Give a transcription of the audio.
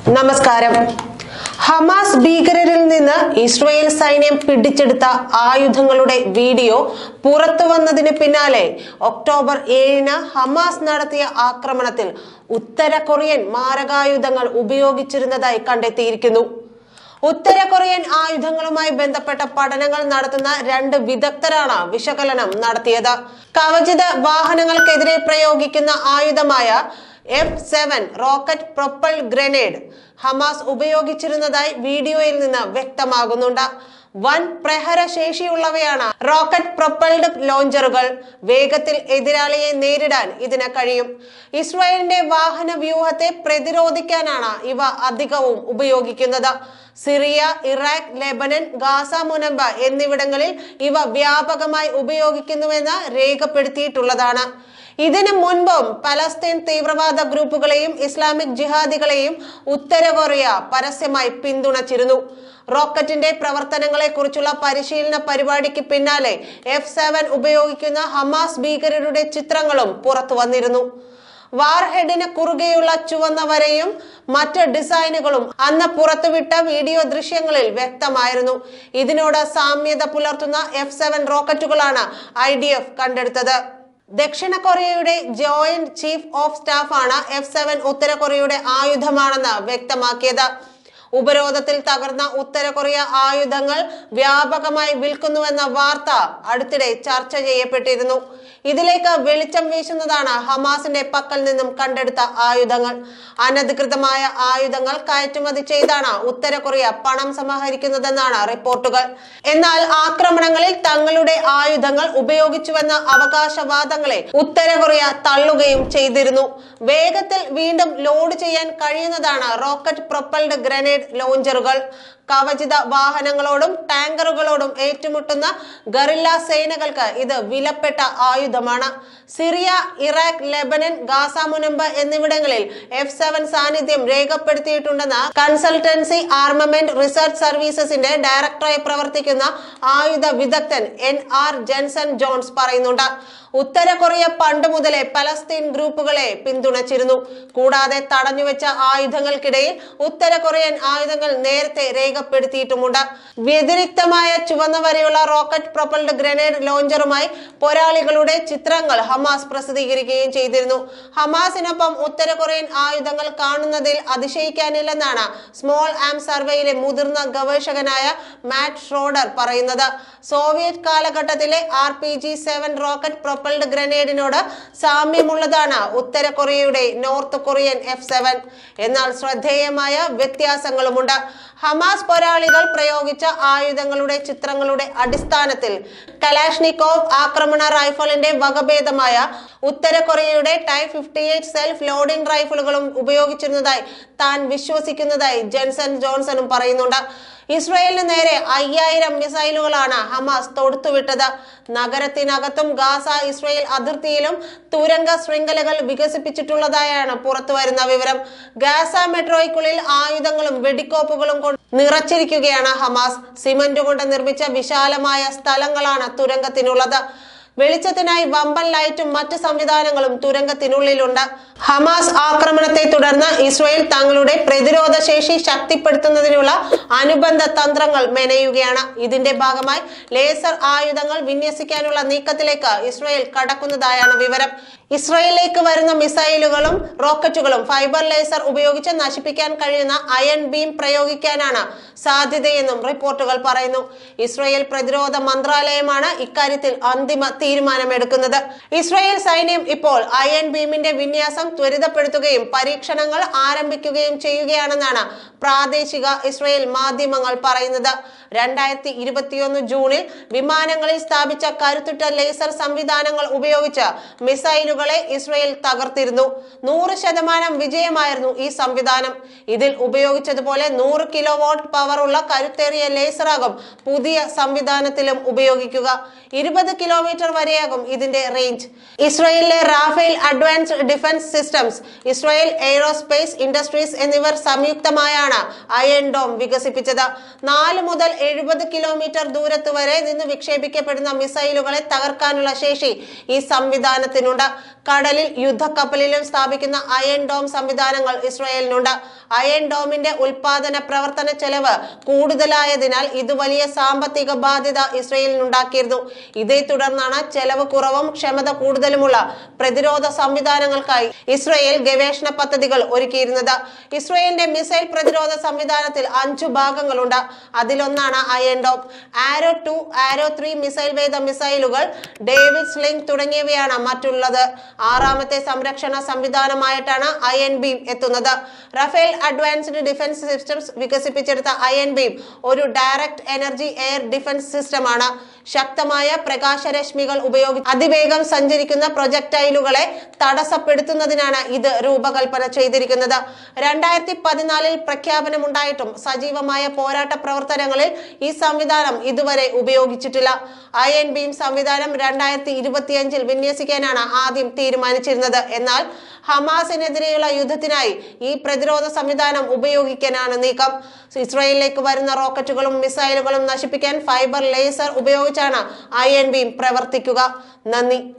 നമസ്കാരം ഹമാസ് ഭീകരരിൽ നിന്ന് ഇസ്രായേൽ സൈന്യം പിടിച്ചെടുത്ത ആയുധങ്ങളുടെ വീഡിയോ പുറത്തു വന്നതിന് പിന്നാലെ ഒക്ടോബർ ഏഴിന് ഹമാസ് നടത്തിയ ആക്രമണത്തിൽ ഉത്തര കൊറിയൻ മാരകായുധങ്ങൾ ഉപയോഗിച്ചിരുന്നതായി കണ്ടെത്തിയിരിക്കുന്നു ഉത്തര കൊറിയൻ ആയുധങ്ങളുമായി ബന്ധപ്പെട്ട പഠനങ്ങൾ നടത്തുന്ന രണ്ട് വിദഗ്ധരാണ് വിശകലനം നടത്തിയത് കവചിത വാഹനങ്ങൾക്കെതിരെ പ്രയോഗിക്കുന്ന ആയുധമായ F seven rocket propel grenade Hamas ഉപയോഗിച്ചിരുന്നതായി വീഡിയോയിൽ നിന്ന് വ്യക്തമാകുന്നുണ്ട് വൻ പ്രഹര ശേഷിയുള്ളവയാണ് റോക്കറ്റ് പ്രൊപ്പൽഡ് ലോഞ്ചറുകൾ വേഗത്തിൽ എതിരാളിയെ നേരിടാൻ ഇതിന് കഴിയും ഇസ്രായേലിന്റെ വാഹന വ്യൂഹത്തെ പ്രതിരോധിക്കാനാണ് ഇവ അധികവും ഉപയോഗിക്കുന്നത് സിറിയ ഇറാഖ് ലെബനൻ ഗാസ മുനമ്പ എന്നിവിടങ്ങളിൽ ഇവ വ്യാപകമായി ഉപയോഗിക്കുന്നുവെന്ന് രേഖപ്പെടുത്തിയിട്ടുള്ളതാണ് ഇതിനു മുൻപും പലസ്തീൻ തീവ്രവാദ ഗ്രൂപ്പുകളെയും ഇസ്ലാമിക് ജിഹാദികളെയും ഉത്തര കൊറിയ പരസ്യമായി പിന്തുണച്ചിരുന്നു റോക്കറ്റിന്റെ പ്രവർത്തനങ്ങളെ കുറിച്ചുള്ള പരിശീലന പരിപാടിക്ക് പിന്നാലെ എഫ് സെവൻ ഉപയോഗിക്കുന്ന ഹമാസ് ഭീകരരുടെ ചിത്രങ്ങളും പുറത്തു വന്നിരുന്നു വാർഹെഡിന് കുറുകെയുള്ള ചുവന്ന വരയും മറ്റ് ഡിസൈനുകളും അന്ന് പുറത്തുവിട്ട വീഡിയോ ദൃശ്യങ്ങളിൽ വ്യക്തമായിരുന്നു ഇതിനോട് സാമ്യത പുലർത്തുന്ന എഫ് സെവൻ റോക്കറ്റുകളാണ് ഐ ഡി എഫ് കണ്ടെടുത്തത് ദക്ഷിണ കൊറിയയുടെ ജോയിന്റ് ചീഫ് ഓഫ് സ്റ്റാഫാണ് എഫ് സെവൻ ഉത്തര കൊറിയയുടെ ആയുധമാണെന്ന് വ്യക്തമാക്കിയത് ഉപരോധത്തിൽ തകർന്ന ഉത്തര കൊറിയ ആയുധങ്ങൾ വ്യാപകമായി വിൽക്കുന്നുവെന്ന വാർത്ത അടുത്തിടെ ചർച്ച ചെയ്യപ്പെട്ടിരുന്നു ഇതിലേക്ക് വെളിച്ചം വീശുന്നതാണ് ഹമാസിന്റെ പക്കൽ നിന്നും കണ്ടെടുത്ത ആയുധങ്ങൾ അനധികൃതമായ ആയുധങ്ങൾ കയറ്റുമതി ചെയ്താണ് ഉത്തര കൊറിയ പണം സമാഹരിക്കുന്നതെന്നാണ് റിപ്പോർട്ടുകൾ എന്നാൽ ആക്രമണങ്ങളിൽ തങ്ങളുടെ ആയുധങ്ങൾ ഉപയോഗിച്ചുവെന്ന അവകാശവാദങ്ങളെ ഉത്തര കൊറിയ തള്ളുകയും ചെയ്തിരുന്നു വേഗത്തിൽ വീണ്ടും ലോഡ് ചെയ്യാൻ കഴിയുന്നതാണ് റോക്കറ്റ് പ്രൊപ്പൽഡ് ഗ്രനേഡ് ലോഞ്ചറുകൾ കവചിത വാഹനങ്ങളോടും ടാങ്കറുകളോടും ഏറ്റുമുട്ടുന്ന ഗറില്ല സേനകൾക്ക് ഇത് വിലപ്പെട്ട ആയുധമാണ് സിറിയ ഇറാഖ് ലെബനൻ ഗാസ മുനമ്പ് എന്നിവിടങ്ങളിൽ എഫ് സെവൻ സാന്നിധ്യം രേഖപ്പെടുത്തിയിട്ടുണ്ടെന്ന് കൺസൾട്ടൻസി ആർമമെന്റ് റിസർച്ച് സർവീസസിന്റെ ഡയറക്ടറായി പ്രവർത്തിക്കുന്ന ആയുധ വിദഗ്ധൻ എൻ ആർ ജെൻസൺ ജോൺസ് പറയുന്നുണ്ട് ഉത്തര കൊറിയ പണ്ട് മുതലേ പലസ്തീൻ ഗ്രൂപ്പുകളെ പിന്തുണച്ചിരുന്നു കൂടാതെ തടഞ്ഞുവെച്ച ആയുധങ്ങൾക്കിടയിൽ ഉത്തര കൊറിയൻ ആയുധങ്ങൾ നേരത്തെ രേഖപ്പെടുത്തിയിട്ടുമുണ്ട് വ്യതിരിക്തമായ ചുവന്ന വരെയുള്ള റോക്കറ്റ് പ്രൊപ്പൽഡ് ഗ്രനേഡ് ലോഞ്ചറുമായി പോരാളികളുടെ ചിത്രങ്ങൾ ഹമാസ് പ്രസിദ്ധീകരിക്കുകയും ചെയ്തിരുന്നു ഹമാസിനൊപ്പം ഉത്തര കൊറിയൻ ആയുധങ്ങൾ കാണുന്നതിൽ അതിശയിക്കാനില്ലെന്നാണ് സ്മോൾ ആം സർവേയിലെ മുതിർന്ന ഗവേഷകനായ മാറ്റ് ഷ്രോഡർ പറയുന്നത് സോവിയറ്റ് കാലഘട്ടത്തിലെ R P G seven rocket propelled ഗ്രനേഡിനോട് സാമ്യമുള്ളതാണ് ഉത്തര കൊറിയയുടെ നോർത്ത് കൊറിയൻ എഫ് സെവൻ എന്നാൽ ശ്രദ്ധേയമായ വ്യത്യാസങ്ങളുമുണ്ട് ഹമാസ് പോരാളികൾ പ്രയോഗിച്ച ആയുധങ്ങളുടെ ചിത്രങ്ങളുടെ അടിസ്ഥാനത്തിൽ കലാഷ്നിക്കോവ് ആക്രമണ റൈഫിളിന്റെ വകഭേദമായ ഉത്തര കൊറിയയുടെ type fifty eight self loading റൈഫിളുകളും ഉപയോഗിച്ചിരുന്നതായി താൻ വിശ്വസിക്കുന്നതായി ജെൻസൺ ജോൺസണും പറയുന്നുണ്ട് ഇസ്രയേലിന് നേരെ അയ്യായിരം മിസൈലുകളാണ് ഹമാസ് തൊടുത്തുവിട്ടത് നഗരത്തിനകത്തും ഗാസ ഇസ്രയേൽ അതിർത്തിയിലും തുരങ്ക ശൃംഖലകൾ വികസിപ്പിച്ചിട്ടുള്ളതായാണ് പുറത്തുവരുന്ന വിവരം ഗാസ മെട്രോയ്ക്കുള്ളിൽ ആയുധങ്ങളും വെടിക്കോപ്പുകളും കൊണ്ട് നിറച്ചിരിക്കുകയാണ് ഹമാസ് സിമന്റ് കൊണ്ട് നിർമ്മിച്ച വിശാലമായ സ്ഥലങ്ങളാണ് തുരങ്കത്തിനുള്ളത് വെളിച്ചത്തിനായി വമ്പൻ ലൈറ്റും മറ്റ് സംവിധാനങ്ങളും തുരങ്കത്തിനുള്ളിലുണ്ട് ഹമാസ് ആക്രമണത്തെ തുടർന്ന് ഇസ്രയേൽ തങ്ങളുടെ പ്രതിരോധ ശേഷി ശക്തിപ്പെടുത്തുന്നതിനുള്ള അനുബന്ധ തന്ത്രങ്ങൾ മെനയുകയാണ് ഇതിന്റെ ഭാഗമായി ലേസർ ആയുധങ്ങൾ വിന്യസിക്കാനുള്ള നീക്കത്തിലേക്ക് ഇസ്രയേൽ കടക്കുന്നതായാണ് വിവരം ഇസ്രയേലിലേക്ക് വരുന്ന മിസൈലുകളും റോക്കറ്റുകളും ഫൈബർ ലേസർ ഉപയോഗിച്ച് നശിപ്പിക്കാൻ കഴിയുന്ന അയൺ ബീം പ്രയോഗിക്കാനാണ് സാധ്യതയെന്നും റിപ്പോർട്ടുകൾ പറയുന്നു ഇസ്രയേൽ പ്രതിരോധ മന്ത്രാലയമാണ് ഇക്കാര്യത്തിൽ അന്തിമ തീരുമാനമെടുക്കുന്നത് ഇസ്രയേൽ സൈന്യം ഇപ്പോൾ അയൺ ബീമിന്റെ വിന്യാസം ത്വരിതപ്പെടുത്തുകയും പരീക്ഷണങ്ങൾ ആരംഭിക്കുകയും ചെയ്യുകയാണെന്നാണ് പ്രാദേശിക ഇസ്രയേൽ മാധ്യമങ്ങൾ പറയുന്നത് രണ്ടായിരത്തി ഇരുപത്തിയൊന്ന് ജൂണിൽ വിമാനങ്ങളിൽ സ്ഥാപിച്ച കരുത്തുറ്റ ലേസർ സംവിധാനങ്ങൾ ഉപയോഗിച്ച് മിസൈലുകളെ ഇസ്രയേൽ തകർത്തിരുന്നു നൂറ് ശതമാനം വിജയമായിരുന്നു ഈ സംവിധാനം ഇതിൽ ഉപയോഗിച്ചതുപോലെ നൂറ് കിലോ വോട്ട് പവർ ഉള്ള കരുത്തേറിയ ലേസറാകും പുതിയ സംവിധാനത്തിലും ഉപയോഗിക്കുക ഇരുപത് കിലോമീറ്റർ വരെയാകും ഇതിന്റെ റേഞ്ച് ഇസ്രയേലിലെ Rafael advanced defence systems Israel aerospace industries എന്നിവർ സംയുക്തമായാണ് തുടർന്നാണ് അയൺ ഡോം വികസിപ്പിച്ചത് നാല് മുതൽ എഴുപത് കിലോമീറ്റർ ദൂരത്ത് വരെ നിന്ന് വിക്ഷേപിക്കപ്പെടുന്ന മിസൈലുകളെ തകർക്കാനുള്ള ശേഷി ഈ സംവിധാനത്തിനുണ്ട് കടലിൽ യുദ്ധക്കപ്പലിലും സ്ഥാപിക്കുന്ന അയൺ ഡോം സംവിധാനങ്ങൾ ഇസ്രയേലിനുണ്ട് അയൺ ഡോമിന്റെ ഉൽപാദന പ്രവർത്തന ചെലവ് കൂടുതലായതിനാൽ ഇത് വലിയ സാമ്പത്തിക ബാധ്യത ഇസ്രയേലിനുണ്ടാക്കിയിരുന്നു ഇതേ തുടർന്നാണ് ചെലവ് കുറവും ക്ഷമത കൂടുതലുമുള്ള പ്രതിരോധ സംവിധാനങ്ങൾക്കായി ഇസ്രയേൽ ഗവേഷണ പദ്ധതികൾ ഒരുക്കിയിരുന്നത് ഇസ്രയേലിന്റെ മിസൈൽ പ്രതിരോധ സംവിധാനത്തിൽ അഞ്ചു ഭാഗങ്ങളുണ്ട് അതിലൊന്നാണ് Iron Dome Arrow two Arrow three missile വേദ മിസൈലുകൾ ഡേവിഡ് സ്ലിംഗ് തുടങ്ങിയവയാണ് മറ്റുള്ളത് ആറാമത്തെ സംരക്ഷണ സംവിധാനമായിട്ടാണ് അയൺ ബീം എത്തുന്നത് റഫേൽ അഡ്വാൻസ്ഡ് ഡിഫൻസ് സിസ്റ്റംസ് വികസിപ്പിച്ചെടുത്ത അയൺ ബീം ഒരു ഡയറക്ട് എനർജി എയർ ഡിഫൻസ് സിസ്റ്റമാണ് ശക്തമായ പ്രകാശരശ്മികൾ ഉപയോഗിച്ച് അതിവേഗം സഞ്ചരിക്കുന്ന പ്രൊജക്ടൈലുകളെ തടസ്സപ്പെടുത്തുന്നതിനാണ് ഇത് രൂപകൽപ്പന ചെയ്തിരിക്കുന്നത് രണ്ടായിരത്തി പതിനാലിൽ പ്രഖ്യാപനമുണ്ടായിട്ടും സജീവമായ പോരാട്ട പ്രവർത്തനങ്ങളിൽ ഈ സംവിധാനം ഇതുവരെ ഉപയോഗിച്ചിട്ടില്ല അയൺ ബീം സംവിധാനം രണ്ടായിരത്തി ഇരുപത്തിയഞ്ചിൽ വിന്യസിക്കാനാണ് ആദ്യം തീരുമാനിച്ചിരുന്നത് എന്നാൽ ഹമാസിനെതിരെയുള്ള യുദ്ധത്തിനായി ഈ പ്രതിരോധ സംവിധാനം ഉപയോഗിക്കാനാണ് നീക്കം ഇസ്രായേലിലേക്ക് വരുന്ന റോക്കറ്റുകളും മിസൈലുകളും നശിപ്പിക്കാൻ ഫൈബർ ലേസർ ഉപയോഗിച്ചാണ് അയൺ ബീം പ്രവർത്തിക്കുക നന്ദി